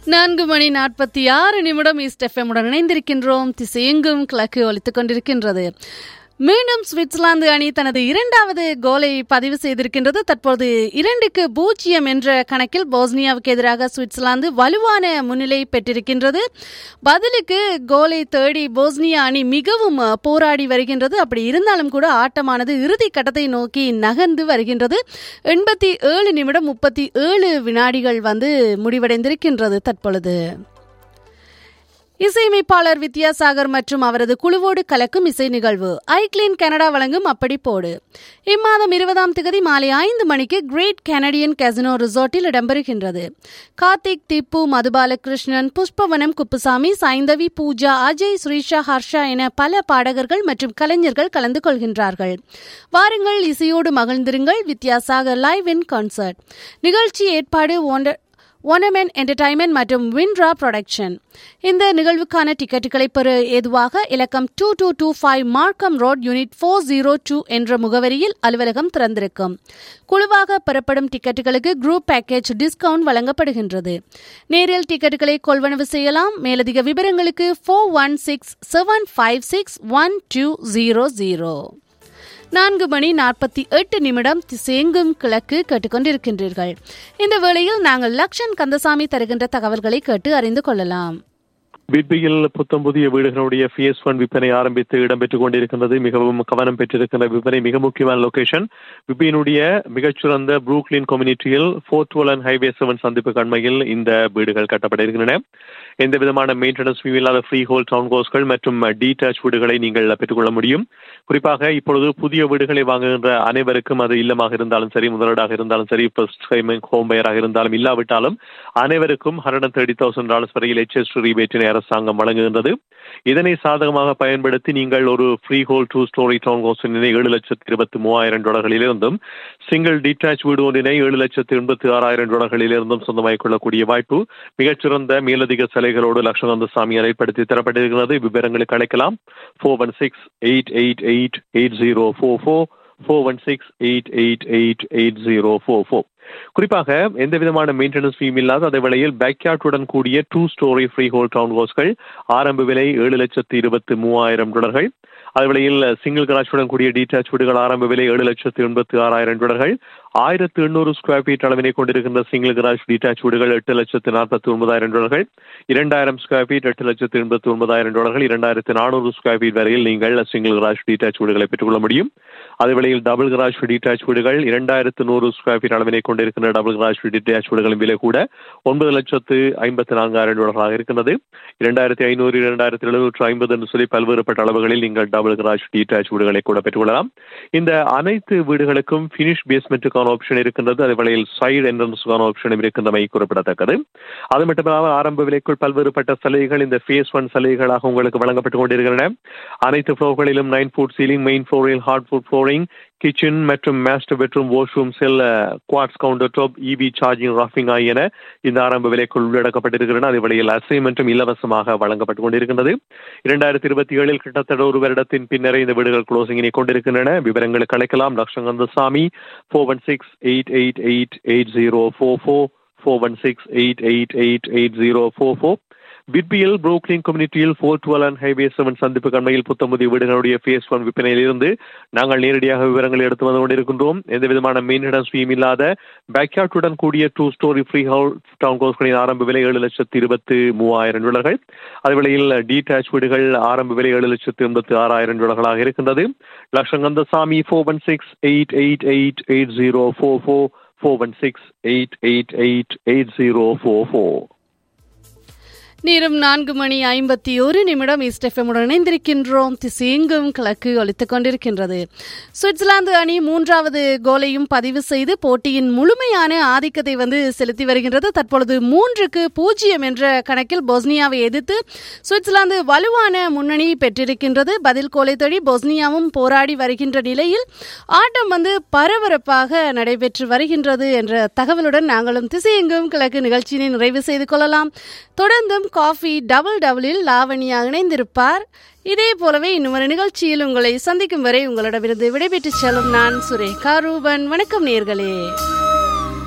நான்கு மணி நாற்பத்தி ஆறு நிமிடம் ஈஸ்ட் எஃப்எம்முடன் இணைந்திருக்கின்றோம் திசையெங்கும் கிழக்கு ஒலித்துக் கொண்டிருக்கின்றது மீண்டும் சுவிட்சர்லாந்து அணி தனது இரண்டாவது கோலை பதிவு செய்திருக்கின்றது தற்போது இரண்டுக்கு பூஜ்ஜியம் என்ற கணக்கில் போஸ்னியாவுக்கு எதிராக சுவிட்சர்லாந்து வலுவான முன்னிலை பெற்றிருக்கின்றது பதிலுக்கு கோலை தேடி போஸ்னியா அணி மிகவும் போராடி வருகின்றது அப்படி இருந்தாலும் கூட ஆட்டமானது இறுதி கட்டத்தை நோக்கி நகர்ந்து வருகின்றது எண்பத்தி ஏழு நிமிடம் முப்பத்தி ஏழு வினாடிகள் வந்து முடிவடைந்திருக்கின்றது தற்பொழுது இசையமைப்பாளர் வித்யாசாகர் மற்றும் அவரது குழுவோடு கலக்கும் இசை நிகழ்வு ஐக்ளீன் கனடா வழங்கும் அப்படி போடு இம்மாதம் இருபதாம் தேதி மாலை ஐந்து மணிக்கு கிரேட் கனடியன் கசினோ ரிசார்ட்டில் இடம்பெறுகின்றது கார்த்திக் திப்பு மதுபாலகிருஷ்ணன் புஷ்பவனம் குப்புசாமி சைந்தவி பூஜா அஜய் ஸ்ரீஷா ஹர்ஷா என பல பாடகர்கள் மற்றும் கலைஞர்கள் கலந்து கொள்கின்றார்கள் வாருங்கள் இசையோடு மகிழ்ந்திருங்கள் வித்யாசாகர் லைவ் இன் கான்சர்ட் நிகழ்ச்சி ஏற்பாடு ஒண்டர் ஒனமென் என்டர்டைன்மெண்ட் மற்றும் வின்ட்ரா ப்ரொடக்ஷன் இந்த நிகழ்வுக்கான டிக்கெட்டுகளை பெற ஏதுவாக இலக்கம் two two two five Markham road unit four zero two என்ற முகவரியில் அலுவலகம் திறந்திருக்கும் குழுவாக பெறப்படும் டிக்கெட்டுகளுக்கு குரூப் பேக்கேஜ் டிஸ்கவுண்ட் வழங்கப்படுகின்றது நேரில் டிக்கெட்டுகளை கொள்வனவு செய்யலாம் மேலதிக விவரங்களுக்கு four one six seven five six one two zero zero நான்கு மணி நாற்பத்தி எட்டு நிமிடம் திசையெங்கும் கிழக்கு கேட்டுக்கொண்டிருக்கின்றீர்கள் இந்த வேளையில் நாங்கள் லக்ஷன் கந்தசாமி தருகின்ற தகவல்களை கேட்டு அறிந்து கொள்ளலாம் பிட்பியில் புத்தம் புதிய வீடுகளுடைய பிஎஸ் ஒன் விற்பனை ஆரம்பித்து இடம்பெற்றுக் கொண்டிருக்கின்றது மிகவும் கவனம் பெற்றிருக்கின்ற விற்பனை மிக முக்கியமான லொகேஷன் விபியினுடைய மிகச்சிறந்த ப்ரூக்லின் கம்யூனிட்டியில் ஃபோர்ட் வோலன் ஹைவே செவன் சந்திப்பு கண்மையில் இந்த வீடுகள் கட்டப்பட இருக்கின்றன எந்த விதமான மெயின்டெனன்ஸ் இல்லாத ஃப்ரீ ஹோல் டவுன் கோஸ்கள் மற்றும் டீடாச் வீடுகளை நீங்கள் பெற்றுக்கொள்ள முடியும் குறிப்பாக இப்பொழுது புதிய வீடுகளை வாங்குகின்ற அனைவருக்கும் அது இல்லமாக இருந்தாலும் சரி முதலீடாக இருந்தாலும் சரி ஃபர்ஸ்ட் ஹோம் பயராக இருந்தாலும் இல்லாவிட்டாலும் அனைவருக்கும் ஹண்ட்ரட் தேர்ட்டி தௌசண்ட் டாலர்ஸ் வரையில் ஹெச்எஸ் ரீபேட்டினை அரசாங்கம் வழங்குகின்றது இதனை சாதகமாக பயன்படுத்தி நீங்கள் ஒரு freehold two storey town ஹவுஸினை ஏழு லட்சத்து இருபத்தி மூவாயிரம் டாலர்களிலிருந்தும் சிங்கிள் டிட்டாச் வீடு ஒன்றினை ஏழு லட்சத்து எண்பத்தி ஆறாயிரம் டாலர்களிலிருந்தும் சொந்தமாகிக் கொள்ளக்கூடிய வாய்ப்பு மிகச்சிறந்த மேலதிக சிலைகளோடு லட்சணந்த சாமி ஏற்படுத்தி தரப்பட்டிருக்கிறது விவரங்களுக்கு அழைக்கலாம் four one six eight eight eight eight zero four four four one six eight eight eight eight zero four four குறிப்பாக எந்த விதமான மெயின்டெனன்ஸ் ஃபீம் இல்லாத அதே வேளையில் பேக்யார்டுடன் கூடிய two storey freehold town ஹவுஸ்கள் ஆரம்ப விலை ஏழு லட்சத்து இருபத்தி மூவாயிரம் டாலர்கள் அதுவேளையில் சிங்கிள் கராச்சுடன் கூடிய டீடாச் வீடுகள் ஆரம்ப விலை ஏழு லட்சத்து எண்பத்தி ஆறாயிரம் டாலர்கள் ஆயிரத்து எண்ணூறு ஸ்கொயர் ஃபீட் அளவினை கொண்டிருக்கின்ற சிங்கிள் கராஜ் டீடாச் வீடுகள் எட்டு லட்சத்து நாற்பத்தி ஒன்பதாயிரம் டாலர்கள் இரண்டாயிரம் ஸ்கொயர் ஃபீட் எட்டு லட்சத்து எண்பத்தி ஒன்பதாயிரம் டாலர்கள் இரண்டாயிரத்து நானூறு ஸ்கொயர் ஃபீட் வரையில் நீங்கள் சிங்கிள் கராஜ் டீடாச் வீடுகளை பெற்றுக்கொள்ள முடியும் அதே வேளையில் டபுள் கராஜ் டீடாச் வீடுகள் இரண்டாயிரத்து நூறு ஸ்கொயர் ஃபீட் அளவினை கொண்டிருக்கின்ற டபுள் கராஜ் டீடாச் வீடுகளின் விலை கூட ஒன்பது லட்சத்து ஐம்பத்தி நான்காயிரம் டாலர்களாக இருக்கின்றது இரண்டாயிரத்தி ஐநூறு இரண்டாயிரத்தி எழுநூற்று ஐம்பது என்று சொல்லி பல்வேறுபட்ட அளவுகளில் நீங்கள் டபுள் கராஜ் டீடாச் வீடுகளை கூட பெற்றுக்கொள்ளலாம் இந்த அனைத்து வீடுகளுக்கும் பினிஷ் பேஸ்மெண்ட்டுக்கான ஆப்ஷன் இருக்கின்றது அதே வேளையில் சைடு என்ட்ரன்ஸுக்கான ஆப்ஷனும் இருக்கின்றமை குறிப்பிடத்தக்கது அது மட்டுமல்லாமல் ஆரம்ப விலைக்குள் பல்வேறுபட்ட சலுகைகள் இந்த ஃபேஸ் ஒன் சலுகைகளாக உங்களுக்கு வழங்கப்பட்டுக் கொண்டிருக்கின்றன அனைத்து ஃப்ளோர்களிலும் நைன் ஃபுட் சீலிங் மெயின் ஃப்ளோரில் ஹார்ட் ஃபுட் ஃப்ளோரிங் கிச்சன் மற்றும் master bedroom washroom cell quartz countertop EV charging ராஃபிங் ஆகியன இந்த ஆரம்ப விலைக்குள் உள்ளடக்கப்பட்டிருக்கின்றன அதே வழியில் அசைன்மெண்ட்டும் இலவசமாக வழங்கப்பட்டுக் கொண்டிருக்கின்றது இரண்டாயிரத்தி இருபத்தி ஏழில் கிட்டத்தட்ட ஒரு வருடத்தின் பின்னரே இந்த வீடுகள் க்ளோசிங்கினை கொண்டிருக்கின்றன விவரங்களுக்கு அழைக்கலாம் Latchankandasamy four one six eight eight eight eight zero four four four one six eight eight eight eight zero four four பிட்பியில் புரோக்லின் கம்யூனிட்டியில் four twelve and highway seven சந்திப்பு கண்மையில் புத்தமுதி வீடுகளுடைய ஃபேஸ் ஒன் விற்பனையில் இருந்து நாங்கள் நேரடியாக விவரங்களை எடுத்து வந்து கொண்டிருக்கின்றோம் எந்த விதமான மெயின்டெனன்ஸ் ஃபீம் இல்லாத பேக்யார்டுடன் கூடிய two storey free house town ஹவுஸ்களின் ஆரம்ப விலை ஏழு லட்சத்து இருபத்தி மூவாயிரம் டாலர்கள் அதே வேளையில் டீடாச் வீடுகள் ஆரம்ப விலை ஏழு லட்சத்து எண்பத்தி ஆறாயிரம் டாலர்களாக இருக்கின்றது Latchankandasamy four one six eight eight eight eight zero four four four one six eight eight eight eight zero four four நேரம் நான்கு மணி ஐம்பத்தி ஒரு நிமிடம் ஈஸ்டெஃபமுடன் இணைந்திருக்கின்றோம் திசையெங்கும் கிழக்கு ஒலித்துக் கொண்டிருக்கின்றது சுவிட்சர்லாந்து அணி மூன்றாவது கோலையும் பதிவு செய்து போட்டியின் முழுமையான ஆதிக்கத்தை வந்து செலுத்தி வருகின்றது தற்பொழுது மூன்றுக்கு பூஜ்ஜியம் என்ற கணக்கில் பொஸ்னியாவை எதிர்த்து சுவிட்சர்லாந்து வலுவான முன்னணி பெற்றிருக்கின்றது பதில் கோலை தழி பொஸ்னியாவும் போராடி வருகின்ற நிலையில் ஆட்டம் வந்து பரபரப்பாக நடைபெற்று வருகின்றது என்ற தகவலுடன் நாங்களும் திசையெங்கும் கிழக்கு நிகழ்ச்சியினை நிறைவு செய்து கொள்ளலாம் தொடர்ந்தும் காஃபி டபுள் டபுளில் லாவணியா இணைந்திருப்பார் இதே போலவே இன்னும் ஒரு நிகழ்ச்சியில் உங்களை சந்திக்கும் வரை உங்களிடமிருந்து விடைபெற்று செல்லும் நான் சுரேகா ரூபன் வணக்கம் நேர்களே